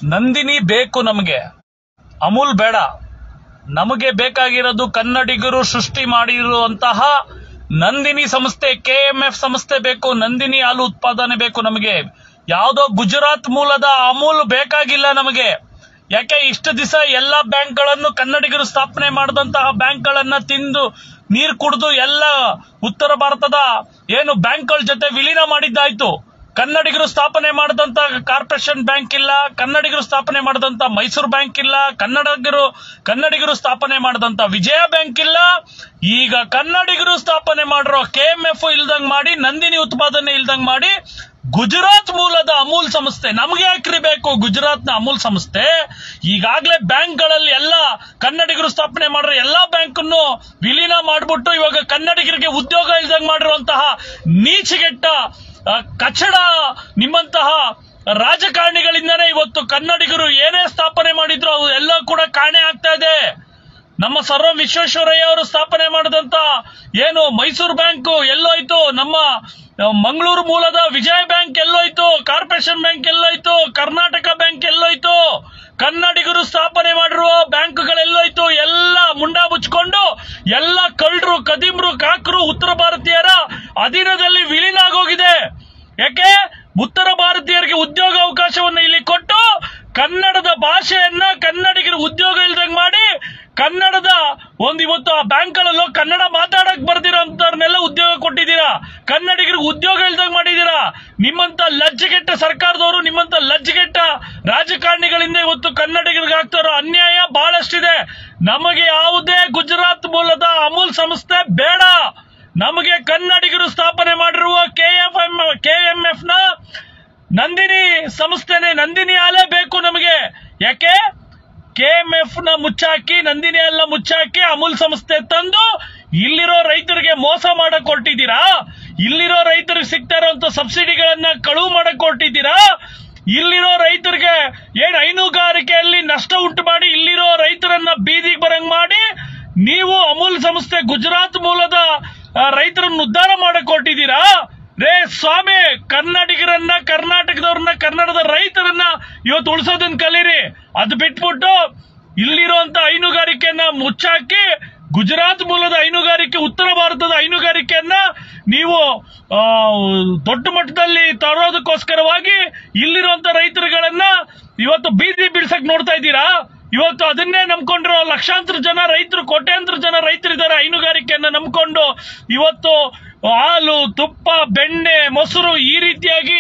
ನಂದಿನಿ ಬೇಕು ನಮಗೆ ಅಮೂಲ್ ಬೇಡ ನಮಗೆ ಬೇಕಾಗಿರೋದು ಕನ್ನಡಿಗರು ಸೃಷ್ಟಿ ಮಾಡಿರುವಂತಹ ನಂದಿನಿ ಸಂಸ್ಥೆ ಕೆಎಂಎಫ್ ಸಂಸ್ಥೆ ಬೇಕು ನಂದಿನಿ ಹಾಲು ಉತ್ಪಾದನೆ ಬೇಕು ನಮಗೆ ಯಾವುದೋ ಗುಜರಾತ್ ಮೂಲದ ಅಮೂಲ್ ಬೇಕಾಗಿಲ್ಲ ನಮಗೆ ಯಾಕೆ ಇಷ್ಟು ದಿವಸ ಎಲ್ಲಾ ಬ್ಯಾಂಕ್ಗಳನ್ನು ಕನ್ನಡಿಗರು ಸ್ಥಾಪನೆ ಮಾಡಿದಂತಹ ಬ್ಯಾಂಕ್ಗಳನ್ನ ತಿಂದು ನೀರು ಕುಡಿದು ಎಲ್ಲ ಉತ್ತರ ಭಾರತದ ಏನು ಬ್ಯಾಂಕ್ಗಳ ಜೊತೆ ವಿಲೀನ ಮಾಡಿದ್ದಾಯ್ತು ಕನ್ನಡಿಗರು ಸ್ಥಾಪನೆ ಮಾಡಿದಂತ ಕಾರ್ಪೊರೇಷನ್ ಬ್ಯಾಂಕ್ ಇಲ್ಲ ಕನ್ನಡಿಗರು ಸ್ಥಾಪನೆ ಮಾಡಿದಂತ ಮೈಸೂರು ಬ್ಯಾಂಕ್ ಇಲ್ಲ ಕನ್ನಡಿಗರು ಕನ್ನಡಿಗರು ಸ್ಥಾಪನೆ ಮಾಡಿದಂತ ವಿಜಯ ಬ್ಯಾಂಕ್ ಇಲ್ಲ ಈಗ ಕನ್ನಡಿಗರು ಸ್ಥಾಪನೆ ಮಾಡಿರೋ ಕೆಎಂಎಫ್ ಇಲ್ದಂಗ್ ಮಾಡಿ ನಂದಿನಿ ಉತ್ಪಾದನೆ ಇಲ್ದಂಗ್ ಮಾಡಿ ಗುಜರಾತ್ ಮೂಲದ ಅಮೂಲ್ ಸಂಸ್ಥೆ ನಮ್ಗೆ ಯಾಕ್ರಿ ಬೇಕು ಗುಜರಾತ್ನ ಅಮೂಲ್ ಸಂಸ್ಥೆ ಈಗಾಗಲೇ ಬ್ಯಾಂಕ್ಗಳಲ್ಲಿ ಎಲ್ಲ ಕನ್ನಡಿಗರು ಸ್ಥಾಪನೆ ಮಾಡಿರೋ ಎಲ್ಲಾ ಬ್ಯಾಂಕನ್ನು ವಿಲೀನ ಮಾಡ್ಬಿಟ್ಟು ಇವಾಗ ಕನ್ನಡಿಗರಿಗೆ ಉದ್ಯೋಗ ಇಲ್ದಂಗ್ ಮಾಡಿರುವಂತಹ ನೀಚಿಗೆಟ್ಟ ಆ, ಕಚಡ ನಿಮ್ಮಂತಹ ರಾಜಕಾರಣಿಗಳಿಂದನೇ ಇವತ್ತು ಕನ್ನಡಿಗರು ಏನೇ ಸ್ಥಾಪನೆ ಮಾಡಿದ್ರು ಅವು ಎಲ್ಲ ಕೂಡ ಕಾಣೆ ಆಗ್ತಾ ಇದೆ ನಮ್ಮ ಸರ್ವ ವಿಶ್ವೇಶ್ವರಯ್ಯ ಅವರು ಸ್ಥಾಪನೆ ಮಾಡಿದಂತ ಏನು ಮೈಸೂರು ಬ್ಯಾಂಕ್ ಎಲ್ಲೋಯ್ತು ನಮ್ಮ ಆ, ಮಂಗಳೂರು ಮೂಲದ ವಿಜಯ ಬ್ಯಾಂಕ್ ಎಲ್ಲೋಯ್ತು ಕಾರ್ಪೊರೇಷನ್ ಬ್ಯಾಂಕ್ ಎಲ್ಲೋಯ್ತು ಕರ್ನಾಟಕ ಬ್ಯಾಂಕ್ ಎಲ್ಲೋಯ್ತು ಕನ್ನಡಿಗರು ಸ್ಥಾಪನೆ ಮಾಡಿರುವ ಬ್ಯಾಂಕ್ಗಳೆಲ್ಲೋಯ್ತು ಎಲ್ಲ ಮುಂಡ ಮುಚ್ಕೊಂಡು ಎಲ್ಲ ಕಳ್ಳರು ಕದಿಮ್ರು ಕಾಕರು ಉತ್ತರ ಭಾರತೀಯರ ಅಧೀನದಲ್ಲಿ ವಿಲೀನ ಆಗೋಗಿದೆ ಯಾಕೆ ಉತ್ತರ ಭಾರತೀಯರಿಗೆ ಉದ್ಯೋಗ ಅವಕಾಶವನ್ನು ಇಲ್ಲಿ ಕೊಟ್ಟು ಕನ್ನಡದ ಭಾಷೆಯನ್ನ ಕನ್ನಡಿಗರ ಉದ್ಯೋಗ ಇಲ್ದಂಗ್ ಮಾಡಿ ಕನ್ನಡದ ಒಂದು ಇವತ್ತು ಆ ಬ್ಯಾಂಕ್ಗಳಲ್ಲೂ ಕನ್ನಡ ಮಾತಾಡಕ್ ಬರ್ದಿರೋಂಥವ್ರನ್ನೆಲ್ಲ ಉದ್ಯೋಗ ಕೊಟ್ಟಿದ್ದೀರಾ ಕನ್ನಡಿಗರಿಗೆ ಉದ್ಯೋಗ ಇಲ್ದಂಗ್ ಮಾಡಿದ್ದೀರಾ ನಿಮ್ಮಂತ ಲಜ್ಜೆಗೆಟ್ಟ ಸರ್ಕಾರದವರು ನಿಮ್ಮಂತ ಲಜ್ಜೆಗೆಟ್ಟ ರಾಜಕಾರಣಿಗಳಿಂದ ಇವತ್ತು ಕನ್ನಡಿಗರಿಗೆ ಆಗ್ತಾ ಇರೋ ಅನ್ಯಾಯ ಬಹಳಷ್ಟಿದೆ ನಮಗೆ ಯಾವುದೇ ಗುಜರಾತ್ ಮೂಲದ ಅಮೂಲ್ ಸಂಸ್ಥೆ ಬೇಡ ನಮಗೆ ಕನ್ನಡಿಗರು ಸ್ಥಾಪನೆ ಮಾಡಿರುವ ಕೆಎಫ್ಎಂ ಕೆಎಂಎಫ್ ನ ನಂದಿನಿ ಸಂಸ್ಥೆನೆ ನಂದಿನಿ ಹಾಲೇ ಬೇಕು ನಮಗೆ ಯಾಕೆ ಕೆಎಂಎಫ್ ನ ಮುಚ್ಚಾಕಿ ನಂದಿನಿ ಎಲ್ಲ ಮುಚ್ಚಾಕಿ ಅಮೂಲ್ ಸಂಸ್ಥೆ ತಂದು ಇಲ್ಲಿರೋ ರೈತರಿಗೆ ಮೋಸ ಮಾಡಕ್ ಹೊರಟಿದ್ದೀರಾ ಇಲ್ಲಿರೋ ರೈತರಿಗೆ ಸಿಗ್ತಾ ಇರುವಂತ ಸಬ್ಸಿಡಿಗಳನ್ನ ಕಳುವು ಮಾಡಕ್ ಹೊರಟಿದ್ದೀರಾ ಇಲ್ಲಿರೋ ರೈತರಿಗೆ ಏನ್ ಹೈನುಗಾರಿಕೆಯಲ್ಲಿ ನಷ್ಟ ಉಂಟು ಮಾಡಿ ಇಲ್ಲಿರೋ ರೈತರನ್ನ ಬೀದಿಗೆ ಬರಂಗ್ ಮಾಡಿ ನೀವು ಅಮೂಲ್ ಸಂಸ್ಥೆ ಗುಜರಾತ್ ಮೂಲದ ಆ, ರೈತರನ್ನ ಉದ್ಧಾರ ಮಾಡಕ್ ಹೊರಟಿದ್ದೀರಾ ರೇ ಸ್ವಾಮಿ ಕನ್ನಡಿಗರನ್ನ ಕರ್ನಾಟಕದವ್ರನ್ನ ಕನ್ನಡದ ರೈತರನ್ನ ಇವತ್ತು ಉಳಿಸೋದನ್ನ ಕಲೀರಿ ಅದು ಬಿಟ್ಬಿಟ್ಟು ಇಲ್ಲಿರುವಂತ ಹೈನುಗಾರಿಕೆಯನ್ನ ಮುಚ್ಚಾಕಿ ಗುಜರಾತ್ ಮೂಲದ ಹೈನುಗಾರಿಕೆ ಉತ್ತರ ಭಾರತದ ಹೈನುಗಾರಿಕೆಯನ್ನ ನೀವು ಆ, ದೊಡ್ಡ ಮಟ್ಟದಲ್ಲಿ ತರೋದಕ್ಕೋಸ್ಕರವಾಗಿ ಇಲ್ಲಿರುವಂತ ರೈತರುಗಳನ್ನ ಇವತ್ತು ಬೀದಿ ಬಿಡ್ಸಕ್ ನೋಡ್ತಾ ಇದ್ದೀರಾ ಇವತ್ತು ಅದನ್ನೇ ನಂಬ್ಕೊಂಡಿರೋ ಲಕ್ಷಾಂತರ ಜನ ರೈತರು ಕೋಟ್ಯಾಂತರ ಜನ ರೈತರಿದ್ದಾರೆ ಹೈನುಗಾರಿಕೆಯನ್ನ ನಂಬ್ಕೊಂಡು ಇವತ್ತು ಹಾಲು ತುಪ್ಪ ಬೆಣ್ಣೆ ಮೊಸರು ಈ ರೀತಿಯಾಗಿ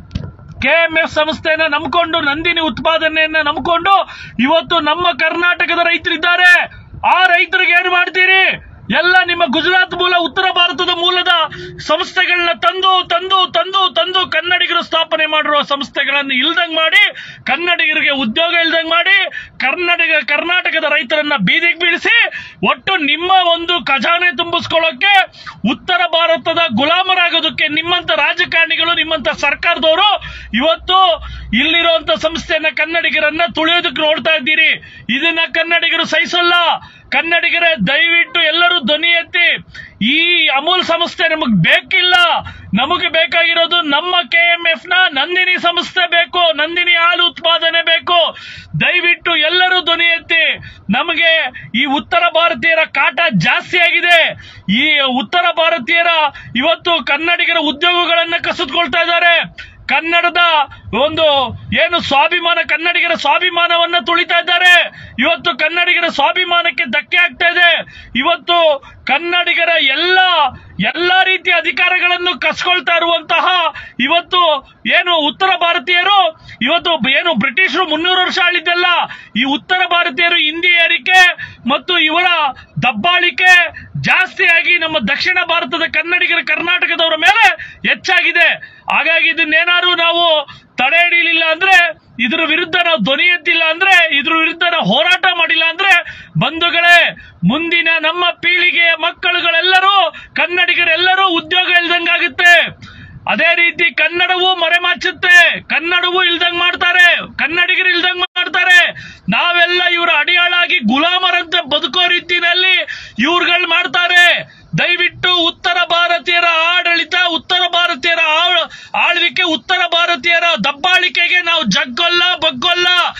ಕೆಎಂಎಫ್ ಸಂಸ್ಥೆಯನ್ನ ನಂಬ್ಕೊಂಡು ನಂದಿನಿ ಉತ್ಪಾದನೆಯನ್ನ ನಂಬ್ಕೊಂಡು ಇವತ್ತು ನಮ್ಮ ಕರ್ನಾಟಕದ ರೈತರಿದ್ದಾರೆ ಆ ರೈತರಿಗೆ ಏನು ಮಾಡ್ತೀರಿ ಎಲ್ಲ ನಿಮ್ಮ ಗುಜರಾತ್ ಮೂಲ ಉತ್ತರ ಭಾರತದ ಮೂಲದ ಸಂಸ್ಥೆಗಳನ್ನ ತಂದು ತಂದು ತಂದು ತಂದು ಕನ್ನಡಿಗರು ಸ್ಥಾಪನೆ ಮಾಡಿರುವ ಸಂಸ್ಥೆಗಳನ್ನು ಇಲ್ದಂಗ್ ಮಾಡಿ ಕನ್ನಡಿಗರಿಗೆ ಉದ್ಯೋಗ ಇಲ್ದಂಗ್ ಮಾಡಿ ಕನ್ನಡಿಗ ಕರ್ನಾಟಕದ ರೈತರನ್ನ ಬೀದಿಗೆ ಬೀಳಿಸಿ ಒಟ್ಟು ನಿಮ್ಮ ಒಂದು ಖಜಾನೆ ತುಂಬಿಸ್ಕೊಳ್ಳೋಕೆ ಉತ್ತರ ಭಾರತದ ಗುಲಾಮರಾಗೋದಕ್ಕೆ ನಿಮ್ಮಂತ ರಾಜಕಾರಣಿಗಳು ನಿಮ್ಮಂತ ಸರ್ಕಾರದವರು ಇವತ್ತು ಇಲ್ಲಿರುವಂತ ಸಂಸ್ಥೆಯನ್ನ ಕನ್ನಡಿಗರನ್ನ ತುಳಿಯೋದಕ್ಕೆ ನೋಡ್ತಾ ಇದ್ದೀರಿ ಇದನ್ನ ಕನ್ನಡಿಗರು ಸಹಿಸಲ್ಲ ಕನ್ನಡಿಗರೇ ದಯವಿಟ್ಟು ಎಲ್ಲರೂ ಧ್ವನಿ ಎತ್ತಿ ಈ ಅಮೂಲ್ ಸಂಸ್ಥೆ ನಮಗ್ ಬೇಕಿಲ್ಲ ನಮಗೆ ಬೇಕಾಗಿರೋದು ನಮ್ಮ ಕೆಎಂಎಫ್ ನ ನಂದಿನಿ ಸಂಸ್ಥೆ ಬೇಕು ನಂದಿನಿ ಹಾಲು ಉತ್ಪಾದನೆ ಬೇಕು ದಯವಿಟ್ಟು ಎಲ್ಲರೂ ಧ್ವನಿ ಎತ್ತಿ ನಮಗೆ ಈ ಉತ್ತರ ಭಾರತೀಯರ ಕಾಟ ಜಾಸ್ತಿ ಆಗಿದೆ ಈ ಉತ್ತರ ಭಾರತೀಯರ ಇವತ್ತು ಕನ್ನಡಿಗರ ಉದ್ಯೋಗಗಳನ್ನ ಕಸಿದುಕೊಳ್ತಾ ಇದ್ದಾರೆ ಕನ್ನಡದ ಒಂದು ಏನು ಸ್ವಾಭಿಮಾನ ಕನ್ನಡಿಗರ ಸ್ವಾಭಿಮಾನವನ್ನ ತುಳಿತಾ ಇದ್ದಾರೆ ಇವತ್ತು ಕನ್ನಡಿಗರ ಸ್ವಾಭಿಮಾನಕ್ಕೆ ಧಕ್ಕೆ ಆಗ್ತಾ ಇದೆ ಇವತ್ತು ಕನ್ನಡಿಗರ ಎಲ್ಲ ಎಲ್ಲಾ ರೀತಿಯ ಅಧಿಕಾರಗಳನ್ನು ಕಸ್ಕೊಳ್ತಾ ಇರುವಂತಹ ಇವತ್ತು ಏನು ಉತ್ತರ ಭಾರತೀಯರು ಇವತ್ತು ಏನು ಬ್ರಿಟಿಷರು ಮುನ್ನೂರು ವರ್ಷ ಆಳಿದ್ದಲ್ಲ ಈ ಉತ್ತರ ಭಾರತೀಯರು ಹಿಂದಿ ಏರಿಕೆ ಮತ್ತು ಇವರ ದಬ್ಬಾಳಿಕೆ ಜಾಸ್ತಿಯಾಗಿ ನಮ್ಮ ದಕ್ಷಿಣ ಭಾರತದ ಕನ್ನಡಿಗರ ಕರ್ನಾಟಕದವರ ಮೇಲೆ ಹೆಚ್ಚಾಗಿದೆ ಹಾಗಾಗಿ ಇದನ್ನೇನಾದ್ರು ನಾವು ತಡೆ ಹಿಡಿಯಲಿಲ್ಲ ಅಂದ್ರೆ ಇದ್ರ ವಿರುದ್ಧ ನಾವು ಧ್ವನಿ ಎತ್ತಿಲ್ಲ ಅಂದ್ರೆ ಇದ್ರ ವಿರುದ್ಧ ನಾವು ಹೋರಾಟ ಮಾಡಿಲ್ಲ ಅಂದ್ರೆ ಬಂಧುಗಳೇ ಮುಂದಿನ ನಮ್ಮ ಪೀಳಿಗೆಯ ಮಕ್ಕಳುಗಳೆಲ್ಲರೂ ಕನ್ನಡಿಗರೆಲ್ಲರೂ ಉದ್ಯೋಗ ಇಲ್ದಂಗಾಗುತ್ತೆ ಅದೇ ರೀತಿ ಕನ್ನಡವೂ ಮರೆಮಾಚುತ್ತೆ ಕನ್ನಡವೂ ಇಲ್ದಂಗ್ ಮಾಡ್ತಾರೆ ಕನ್ನಡಿಗರು ಇಲ್ದಂಗ್ ಮಾಡ್ತಾರೆ ನಾವೆಲ್ಲ ಇವರ ಅಡಿಯಾಳಾಗಿ ಗುಲಾಮರಂತೆ ಬದುಕೋ ರೀತಿಯಲ್ಲಿ ಇವ್ರುಗಳು ಮಾಡ್ತಾರೆ ದಯವಿಟ್ಟು ಉತ್ತರ ಭಾರತೀಯರ ಆಡಳಿತ ಉತ್ತರ ಭಾರತೀಯರ ಆಳ್- ಆಳ್ವಿಕೆ ಉತ್ತರ ಭಾರತೀಯರ ದಬ್ಬಾಳಿಕೆಗೆ ನಾವು ಜಗ್ಗೊಲ್ಲ ಬಗ್ಗೊಲ್ಲ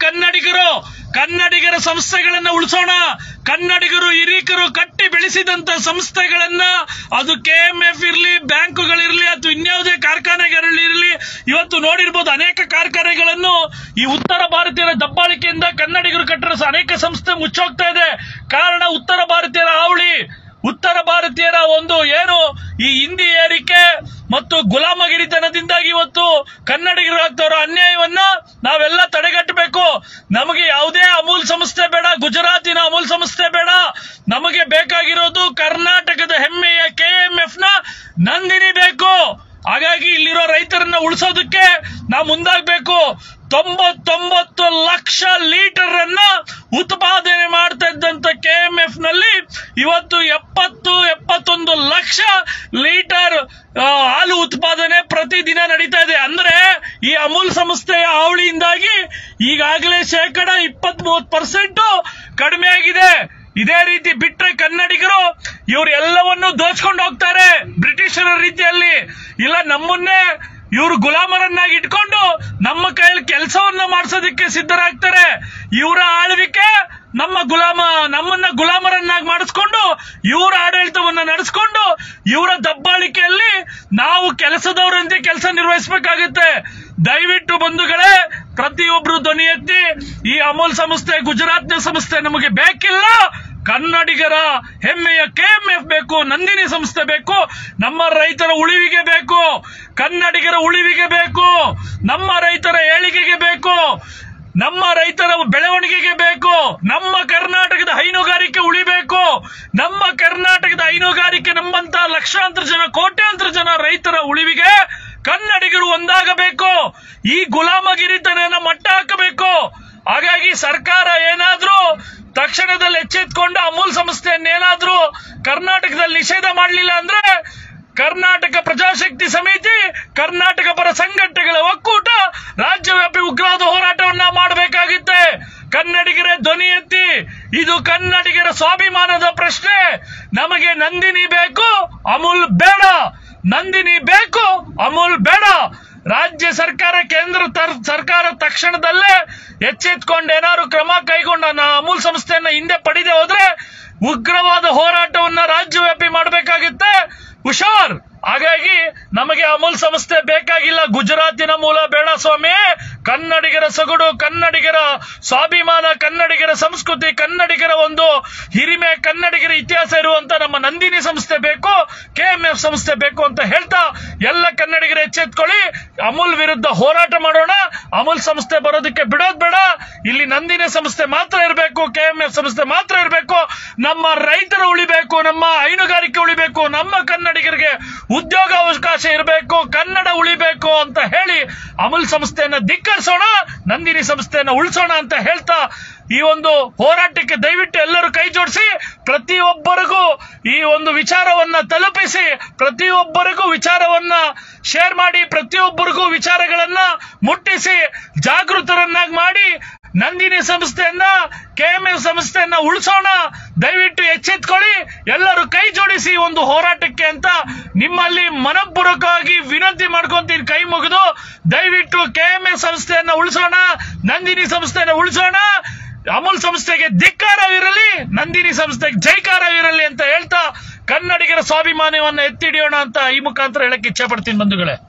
ಕನ್ನಡಿಗರು ಕನ್ನಡಿಗರ ಸಂಸ್ಥೆಗಳನ್ನ ಉಳಿಸೋಣ ಕನ್ನಡಿಗರು ಹಿರೀಕರು ಕಟ್ಟಿ ಬೆಳೆಸಿದಂತ ಸಂಸ್ಥೆಗಳನ್ನ ಅದು ಕೆ ಎಂ ಎಫ್ ಇರ್ಲಿ ಬ್ಯಾಂಕುಗಳಿರ್ಲಿ ಅಥವಾ ಇನ್ಯಾವುದೇ ಕಾರ್ಖಾನೆಗಳಿರಲಿ ಇವತ್ತು ನೋಡಿರ್ಬೋದು ಅನೇಕ ಕಾರ್ಖಾನೆಗಳನ್ನು ಈ ಉತ್ತರ ಭಾರತೀಯರ ದಬ್ಬಾಳಿಕೆಯಿಂದ ಕನ್ನಡಿಗರು ಕಟ್ಟಿರೋ ಅನೇಕ ಸಂಸ್ಥೆ ಮುಚ್ಚೋಗ್ತಾ ಇದೆ ಕಾರಣ ಉತ್ತರ ಭಾರತೀಯರ ಹಾವಳಿ ಉತ್ತರ ಭಾರತೀಯರ ಒಂದು ಏನು ಈ ಹಿಂದಿ ಏರಿಕೆ ಮತ್ತು ಗುಲಾಮಗಿರಿತನದಿಂದಾಗಿ ಇವತ್ತು ಕನ್ನಡಿಗರು ಆಗ್ತಾರೋ ಅನ್ಯಾಯವನ್ನ ನಾವೆಲ್ಲ ತಡೆಗಟ್ಟಬೇಕು ನಮಗೆ ಯಾವುದೇ ಅಮೂಲ್ ಸಂಸ್ಥೆ ಬೇಡ ಗುಜರಾತಿನ ಅಮೂಲ್ ಸಂಸ್ಥೆ ಬೇಡ ನಮಗೆ ಬೇಕಾಗಿರೋದು ಕರ್ನಾಟಕದ ಹೆಮ್ಮೆಯ ಕೆಎಂಎಫ್ ನ ನಂದಿನಿ ಬೇಕು ಹಾಗಾಗಿ ಇಲ್ಲಿರೋ ರೈತರನ್ನ ಉಳಿಸೋದಕ್ಕೆ ನಾವು ಮುಂದಾಗಬೇಕು ತೊಂಬತ್ತೊಂಬತ್ತು ಲಕ್ಷ ಲೀಟರ್ ಅನ್ನ ಉತ್ಪಾದನೆ ಮಾಡ್ತಾ ಇದ್ದಂತ ಕೆಎಂಎಫ್ ನಲ್ಲಿ ಇವತ್ತು ಎಪ್ಪತ್ತು ಎಪ್ಪತ್ತೊಂದು ಲಕ್ಷ ಲೀಟರ್ ಆ, ಹಾಲು ಉತ್ಪಾದನೆ ಪ್ರತಿದಿನ ನಡೀತಾ ಇದೆ ಅಂದ್ರೆ ಈ ಅಮೂಲ್ ಸಂಸ್ಥೆಯ ಹಾವಳಿಯಿಂದಾಗಿ ಈಗಾಗಲೇ ಶೇಕಡ ಇಪ್ಪತ್ತ್ ಮೂವತ್ತು ಪರ್ಸೆಂಟ್ ಕಡಿಮೆ ಆಗಿದೆ ಇದೇ ರೀತಿ ಬಿಟ್ರೆ ಕನ್ನಡಿಗರು ಇವರು ಎಲ್ಲವನ್ನೂ ದೋಚ್ಕೊಂಡು ಹೋಗ್ತಾರೆ ಬ್ರಿಟಿಷರ ರೀತಿಯಲ್ಲಿ ಇಲ್ಲ ನಮ್ಮನ್ನೇ ಇವರು ಗುಲಾಮರನ್ನಾಗಿ ಇಟ್ಕೊಂಡು ನಮ್ಮ ಕೈಯಲ್ಲಿ ಕೆಲಸವನ್ನ ಮಾಡಿಸೋದಕ್ಕೆ ಸಿದ್ಧರಾಗ್ತಾರೆ ಇವರ ಆಳ್ವಿಕೆ ನಮ್ಮ ಗುಲಾಮ ನಮ್ಮನ್ನ ಗುಲಾಮರನ್ನಾಗಿ ಮಾಡಿಸ್ಕೊಂಡು ಇವರ ಆಡಳಿತವನ್ನ ನಡೆಸ್ಕೊಂಡು ಇವರ ದಬ್ಬಾಳಿಕೆಯಲ್ಲಿ ನಾವು ಕೆಲಸದವರಂತೆ ಕೆಲಸ ನಿರ್ವಹಿಸಬೇಕಾಗುತ್ತೆ ದಯವಿಟ್ಟು ಬಂಧುಗಳೇ ಪ್ರತಿಯೊಬ್ರು ಧ್ವನಿ ಎತ್ತಿ ಈ ಅಮೂಲ್ ಸಂಸ್ಥೆ ಗುಜರಾತ್ನ ಸಂಸ್ಥೆ ನಮಗೆ ಬೇಕಿಲ್ಲ ಕನ್ನಡಿಗರ ಹೆಮ್ಮೆಯ ಕೆಎಂಎಫ್ ಬೇಕು ನಂದಿನಿ ಸಂಸ್ಥೆ ಬೇಕು ನಮ್ಮ ರೈತರ ಉಳಿವಿಗೆ ಬೇಕು ಕನ್ನಡಿಗರ ಉಳಿವಿಗೆ ಬೇಕು ನಮ್ಮ ರೈತರ ಏಳಿಗೆಗೆ ಬೇಕು ನಮ್ಮ ರೈತರ ಬೆಳವಣಿಗೆಗೆ ಬೇಕು ನಮ್ಮ ಕರ್ನಾಟಕದ ಹೈನುಗಾರಿಕೆ ಉಳಿಬೇಕು ನಮ್ಮ ಕರ್ನಾಟಕದ ಹೈನುಗಾರಿಕೆ ನಮ್ಮಂತ ಲಕ್ಷಾಂತರ ಜನ ಕೋಟ್ಯಾಂತರ ಜನ ರೈತರ ಉಳಿವಿಗೆ ಕನ್ನಡಿಗರು ಒಂದಾಗಬೇಕು ಈ ಗುಲಾಮಗಿರಿತನ ಮಟ್ಟ ಹಾಕಬೇಕು ಹಾಗಾಗಿ ಸರ್ಕಾರ ಏನಾದ್ರೂ ತಕ್ಷಣದಲ್ಲಿ ಎಚ್ಚೆತ್ಕೊಂಡು ಅಮೂಲ್ ಸಂಸ್ಥೆಯನ್ನೇನಾದ್ರೂ ಕರ್ನಾಟಕದಲ್ಲಿ ನಿಷೇಧ ಮಾಡಲಿಲ್ಲ ಅಂದ್ರೆ ಕರ್ನಾಟಕ ಪ್ರಜಾಶಕ್ತಿ ಸಮಿತಿ ಕರ್ನಾಟಕ ಪರ ಸಂಘಟನೆಗಳ ಒಕ್ಕೂಟ ರಾಜ್ಯವ್ಯಾಪಿ ಉಗ್ರವಾದ ಹೋರಾಟವನ್ನ ಮಾಡಬೇಕಾಗುತ್ತೆ ಕನ್ನಡಿಗರೇ ಧ್ವನಿ ಎತ್ತಿ ಇದು ಕನ್ನಡಿಗರ ಸ್ವಾಭಿಮಾನದ ಪ್ರಶ್ನೆ ನಮಗೆ ನಂದಿನಿ ಬೇಕು ಅಮೂಲ್ ಬೇಡ ನಂದಿನಿ ಬೇಕು ಅಮೂಲ್ ಬೇಡ ರಾಜ್ಯ ಸರ್ಕಾರ ಕೇಂದ್ರ ತರ್- ಸರ್ಕಾರ ತಕ್ಷಣದಲ್ಲೇ ಎಚ್ಚೆತ್ಕೊಂಡು ಏನಾದ್ರು ಕ್ರಮ ಕೈಗೊಂಡ ನಾ- ಅಮೂಲ್ ಸಂಸ್ಥೆಯನ್ನ ಹಿಂದೆ ಪಡೆದೇ ಹೋದ್ರೆ ಉಗ್ರವಾದ ಹೋರಾಟವನ್ನ ರಾಜ್ಯವ್ಯಾಪಿ ಮಾಡಬೇಕಾಗುತ್ತೆ ಹುಷಾರ್ ಹಾಗಾಗಿ ನಮಗೆ ಅಮೂಲ್ ಸಂಸ್ಥೆ ಬೇಕಾಗಿಲ್ಲ ಗುಜರಾತಿನ ಮೂಲ ಬೇಡ ಸ್ವಾಮಿ ಕನ್ನಡಿಗರ ಸೊಗಡು ಕನ್ನಡಿಗರ ಸ್ವಾಭಿಮಾನ ಕನ್ನಡಿಗರ ಸಂಸ್ಕೃತಿ ಕನ್ನಡಿಗರ ಒಂದು ಹಿರಿಮೆ ಕನ್ನಡಿಗರ ಇತಿಹಾಸ ಇರುವಂತ ನಮ್ಮ ನಂದಿನಿ ಸಂಸ್ಥೆ ಬೇಕು ಕೆಎಂಎಫ್ ಸಂಸ್ಥೆ ಬೇಕು ಅಂತ ಹೇಳ್ತಾ ಎಲ್ಲ ಕನ್ನಡಿಗರು ಎಚ್ಚೆತ್ಕೊಳ್ಳಿ ಅಮೂಲ್ ವಿರುದ್ಧ ಹೋರಾಟ ಮಾಡೋಣ ಅಮೂಲ್ ಸಂಸ್ಥೆ ಬರೋದಕ್ಕೆ ಬಿಡೋದ್ ಬೇಡ ಇಲ್ಲಿ ನಂದಿನಿ ಸಂಸ್ಥೆ ಮಾತ್ರ ಇರಬೇಕು ಕೆಎಂಎಫ್ ಸಂಸ್ಥೆ ಮಾತ್ರ ಇರಬೇಕು ನಮ್ಮ ರೈತರ ಉಳಿಬೇಕು ನಮ್ಮ ಹೈನುಗಾರಿಕೆ ಉಳಿಬೇಕು ನಮ್ಮ ಕನ್ನಡಿಗರಿಗೆ ಉದ್ಯೋಗ ಅವಕಾಶ ಇರಬೇಕು ಕನ್ನಡ ಉಳಿಬೇಕು ಅಂತ ಹೇಳಿ ಅಮೂಲ್ ಸಂಸ್ಥೆಯನ್ನ ಧಿಕ್ಕರಿಸೋಣ ನಂದಿನಿ ಸಂಸ್ಥೆಯನ್ನ ಉಳಿಸೋಣ ಅಂತ ಹೇಳ್ತಾ ಈ ಒಂದು ಹೋರಾಟಕ್ಕೆ ದಯವಿಟ್ಟು ಎಲ್ಲರೂ ಕೈ ಜೋಡಿಸಿ ಪ್ರತಿಯೊಬ್ಬರಿಗೂ ಈ ಒಂದು ವಿಚಾರವನ್ನ ತಲುಪಿಸಿ ಪ್ರತಿಯೊಬ್ಬರಿಗೂ ವಿಚಾರವನ್ನ ಶೇರ್ ಮಾಡಿ ಪ್ರತಿಯೊಬ್ಬರಿಗೂ ವಿಚಾರಗಳನ್ನ ಮುಟ್ಟಿಸಿ ಜಾಗೃತರನ್ನಾಗಿ ಮಾಡಿ ನಂದಿನಿ ಸಂಸ್ಥೆಯನ್ನ ಕೆಎಂಎಫ್ ಸಂಸ್ಥೆಯನ್ನ ಉಳಿಸೋಣ ದಯವಿಟ್ಟು ಎಚ್ಚೆತ್ಕೊಳ್ಳಿ ಎಲ್ಲರೂ ಕೈ ಜೋಡಿಸಿ ಈ ಒಂದು ಹೋರಾಟಕ್ಕೆ ಅಂತ ನಿಮ್ಮಲ್ಲಿ ಮನಪೂರ್ವಕವಾಗಿ ವಿನಂತಿ ಮಾಡ್ಕೊಂತೀನಿ ಕೈ ಮುಗಿದು ದಯವಿಟ್ಟು ಕೆಎಂಎಫ್ ಸಂಸ್ಥೆಯನ್ನ ಉಳಿಸೋಣ ನಂದಿನಿ ಸಂಸ್ಥೆಯನ್ನ ಉಳಿಸೋಣ ಅಮೂಲ್ ಸಂಸ್ಥೆಗೆ ಧಿಕ್ಕಾರವಿರಲಿ ನಂದಿನಿ ಸಂಸ್ಥೆಗೆ ಜೈಕಾರವಿರಲಿ ಅಂತ ಹೇಳ್ತಾ ಕನ್ನಡಿಗರ ಸ್ವಾಭಿಮಾನವನ್ನ ಎತ್ತಿಡಿಯೋಣ ಅಂತ ಈ ಮುಖಾಂತರ ಹೇಳಕ್ಕೆ ಇಚ್ಛೆ ಪಡ್ತೀನಿ ಬಂಧುಗಳೇ